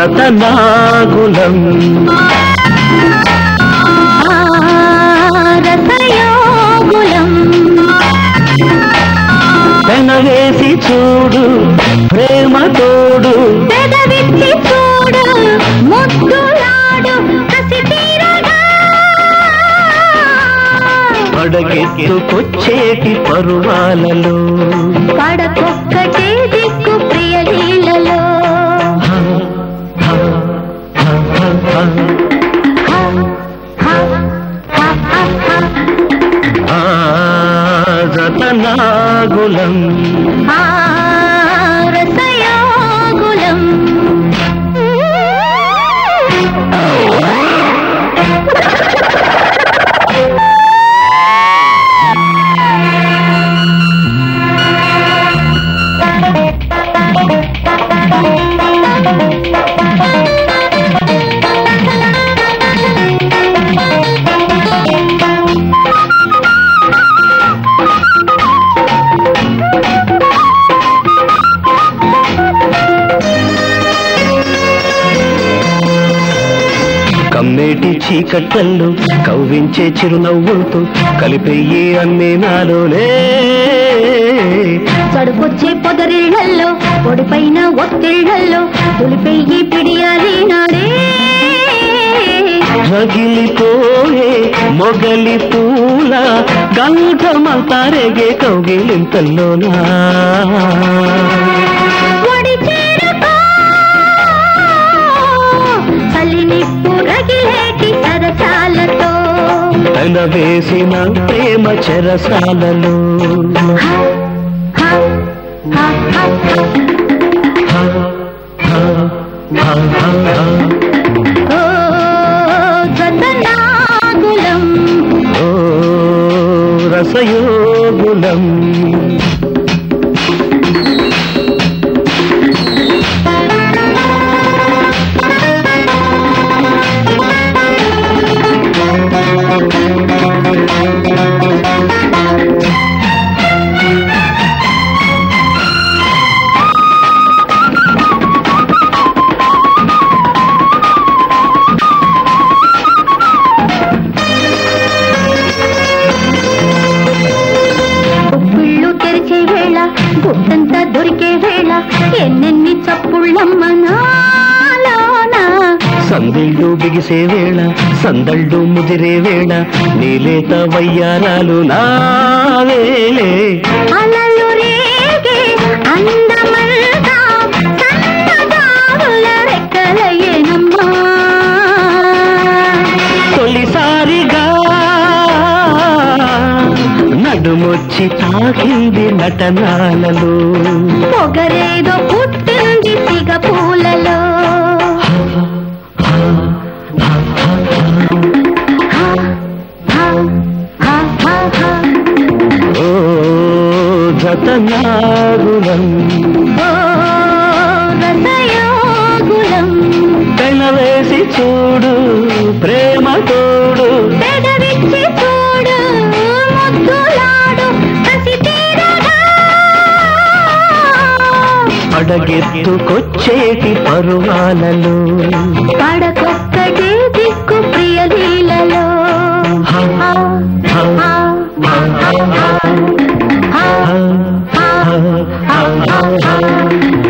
రతనాగులం ఆ రసయోగులం పెనవేసి చూడు ప్రేమ తోడు పెదవిచ్చి చూడు ముద్దులాడు కసి తీరగా అడగెత్తుకొచ్చేటి పరువాలలో పడకొక్కటే దిక్కు ప్రియలీలలో హ, హ, హ, హ, హ. హ, హ, హ, హ, హ. ఆ రతనాగులం ఆ రసయోగులం కమ్మేటి చీకట్లలో కవ్వించే చిరునవ్వులతో కలిపెయ్యి అన్నీ నాలోనే చడుకొచ్చే పొదరిళ్లలో పొడిపైన ఒత్తిళ్లలో తొలిపెయ్యి పిడియాలి నాడే రగిలిపోయే మొగలి పూల గంధమంతారేగే కౌగిలింతల్లోనా ఒడి చేరుకో చలినిప్పు రగిలేటి సరసాలతో తన వేసిన ప్రేమ చెరసాలలో హ, హ, హ, హ, హ. హ, హ, హ, హ, హ. ఓ గతనాగులం ఓ రసయోగులం గుప్పిళ్ళు తెరిచే వేళ గుట్టంతా దొరికే వేళ ఎన్నెన్ని చప్పుళ్ళమ్మ నాలోన సందిళ్ళు బిగిసే వేళ సందళ్ళు ముదిరే వేళ నీలేత వయ్యారాలు నావేలే అలలు రేగే అందమంతా సన్నదారుల రెక్కలయేనమ్మా తొలిసారిగా నడుమొచ్చి తాకింది నటనాలలో పొగరేదో పుట్టింది సిగ పూలలో హ, హ, హ, హ, హ. ఓ జతనాగులం ఓ రసయోగులం పెనవేసి చూడు ప్రేమ తోడు పెదవిచ్చి చూడు ముద్దులాడు కసి తీరగా అడగెత్తుకొచ్చేటి పరువాలలో పడకొక్కటే దిక్కు ప్రియలీలలో హ, హ, హ, హ, హ, హ, హ, హ, హ, హ, హ, హ, హ.